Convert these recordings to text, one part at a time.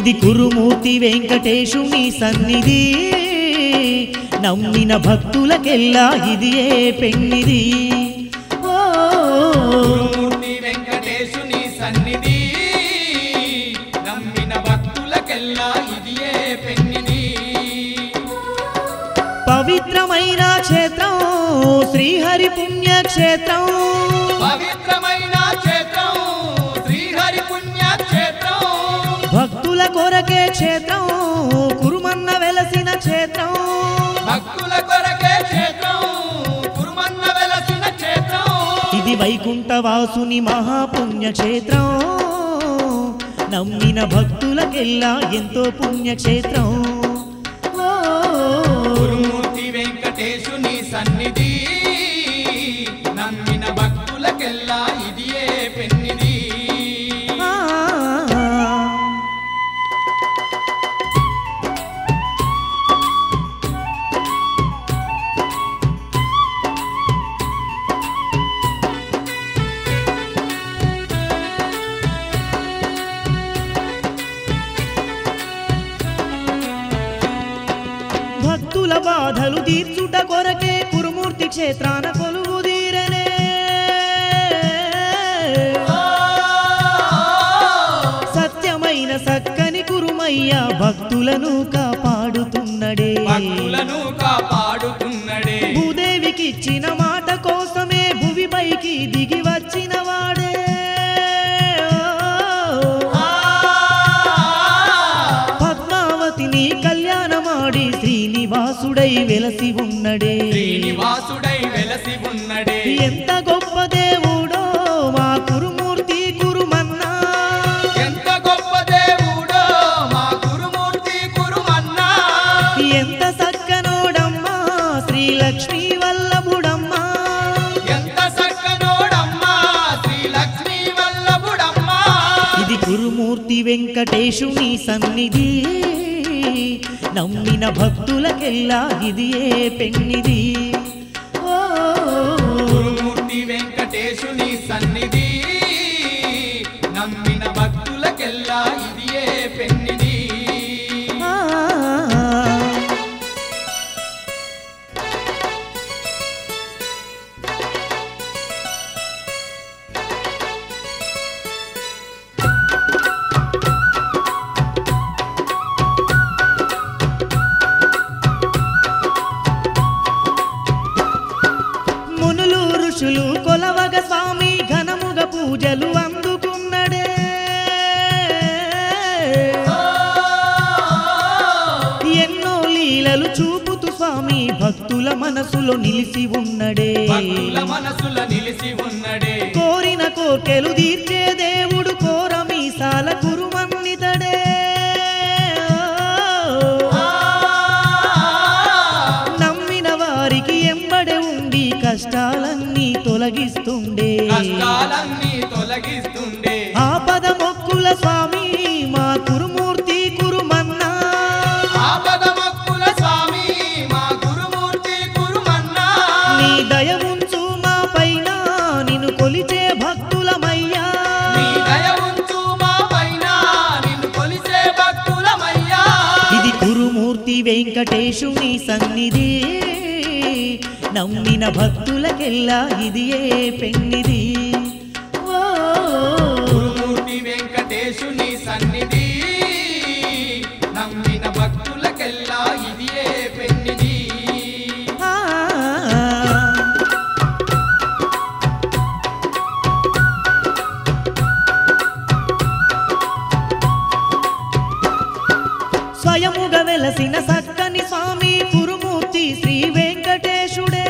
ఇది కురుమూర్తి వెంకటేశుని సన్నిధి నమ్మిన భక్తులకెల్లా ఇది ఏ పెన్నిది ఓ గురుమూర్తి వెంకటేశుని సన్నిధి నమ్మిన భక్తులకెల్లా ఇది ఏ పెన్నిది పవిత్రమైన క్షేత్రం శ్రీహరి పుణ్యక్షేత్రం పవిత్రమైన క్షేత్రం శ్రీహరి పుణ్యక్షేత్రం భక్తుల కొరకే క్షేత్రం కురుమన్న వెలసిన క్షేత్రం భక్తుల కొరకే క్షేత్రం కురుమన్న వెలసిన క్షేత్రం ఇది వైకుంఠవాసుని మహాపుణ్యక్షేత్రం నమ్మిన భక్తులకెల్లా ఎంతో పుణ్యక్షేత్రం ఓ గురుమూర్తి వెంకటేశుని సన్నిధి నమ్మిన భక్తులకెల్లా ఇది ఏ పెన్నిది ఆ. భక్తుల బాధలు తీర్చుట కొరకే కురుమూర్తి క్షేత్రాన కొలువు తీరనే సత్యమైన సక్కని కురుమయ్య భక్తులను కాపాడుతున్నడే భక్తులను కాపాడుతున్నడే భూదేవికిచ్చిన మాట కోసమే భువిపైకి దిగి వచ్చిన వాడే పద్మావతిని కళ్యాణమాడి శ్రీనివాసుడై వెలసి ఉన్నడే శ్రీనివాసుడై వెలసి ఉన్నడే ఎంత గొప్ప దేవుడో మా కురుమూర్తి కురుమన్నా ఎంత గొప్ప దేవుడో మా గురుమూర్తి కురుమన్నా ఎంత సక్కనోడమ్మా శ్రీలక్ష్మీ వల్లభుడమ్మా ఎంత సక్కనోడమ్మా శ్రీ లక్ష్మీ వల్లభుడమ్మా ఇది గురుమూర్తి వెంకటేశుని సన్నిధి నమ్మిన భక్తులకెల్లా ఇది ఏ పెన్నిది ఓ గురుమూర్తి వెంకటేశుని సన్నిధి నమ్మిన భక్తులకెల్లా ఇది ఏ పెన్నిది ఆ. మునులు ఋషులు కొలవగ స్వామి ఘనముగ పూజలు అందుకున్నడే ఎన్నో లీలలు చూపుతూ స్వామి భక్తుల మనసులో నిలిసి ఉన్నడే భక్తుల మనసుల నిలిసి ఉన్నడే కోరిన కోర్కెలు తీర్చే దేవుడు కోర మీసాల కురుమన్నితడే నమ్మిన వారికి ఎంబడే ఉండి కష్టాలన్నీ తొలగిస్తుండే కష్టాలన్నీ తొలగిస్తుండే ఆపద మొక్కుల స్వామి మా కురుమూర్తి కురుమన్నా ఆపద మొక్కుల స్వామి మా గురుమూర్తి కురుమన్నా నీ దయ ఉంచు మా పైన నిన్ను కొలిచే భక్తులమయ్యా నీ దయ ఉంచు మా పైన నిన్ను కొలిసే భక్తులమయ్యా ఇది కురుమూర్తి వెంకటేశుని సన్నిధి నమ్మిన భక్తులకెల్లా ఇది ఏ పెన్నిది ఓ గురుమూర్తి వెంకటేశుని సన్నిధి నమ్మిన భక్తులకెల్లా ఇది ఏ పెన్నిది ఆ. స్వయముగా వెలసిన సక్కని స్వామి కురుమూర్తి శ్రీ వెంకటేశుడే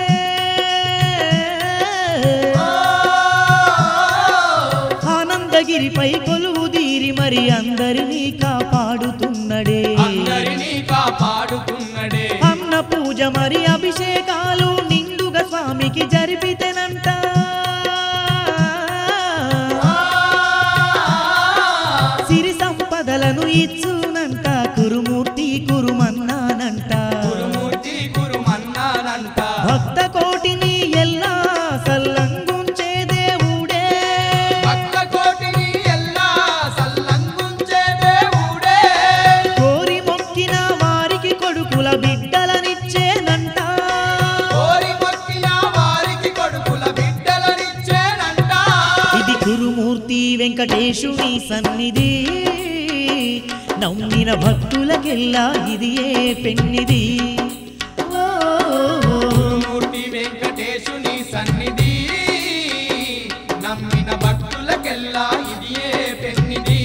ఆనందగిరిపై కొలువు దీరి మరి అందరినీ కాపాడుతున్నడే అందరినీ కాపాడుతున్నడే అన్న పూజ మరి అభిషేకాలు నిండుగా స్వామికి జరిపితేనంట సిరి సంపదలను ఇచ్చునంట కురుమూర్తి కురుమన్నానంట గురుమూర్తి గురుమన్నానంట భక్త కోటిని ఎల్లా సల్లంగుంచే దేవుడే భక్త కోటిని ఎల్లా సల్లంగుంచే దేవుడే వెంకటేశుని సన్నిధి నమ్మిన భక్తులకెల్లా ఇది ఏ పెన్నిది ఓ, గురుమూర్తి వెంకటేశుని సన్నిధి నమ్మిన భక్తులకెల్లా ఇది ఏ పెన్నిది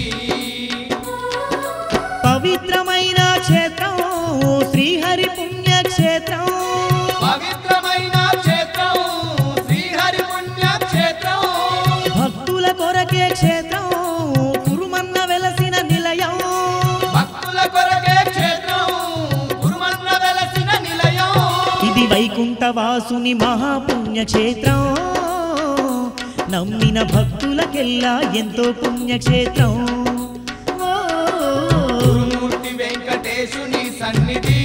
పవిత్రమైన క్షేత్రం శ్రీహరి పుణ్యక్షేత్రం పవిత్రమైన క్షేత్రం శ్రీహరి పుణ్య క్షేత్రం భక్తుల కొరకే క్షేత్రం కురుమన్న వెలసిన నిలయం భక్తుల కొరకే క్షేత్రం గురుమన్న వెలసిన నిలయం ఇది వైకుంఠవాసుని మహాపుణ్యక్షేత్రం నమ్మిన భక్తులకెల్లా ఎంతో పుణ్యక్షేత్రం ఓ, గురుమూర్తి వెంకటేశుని సన్నిధి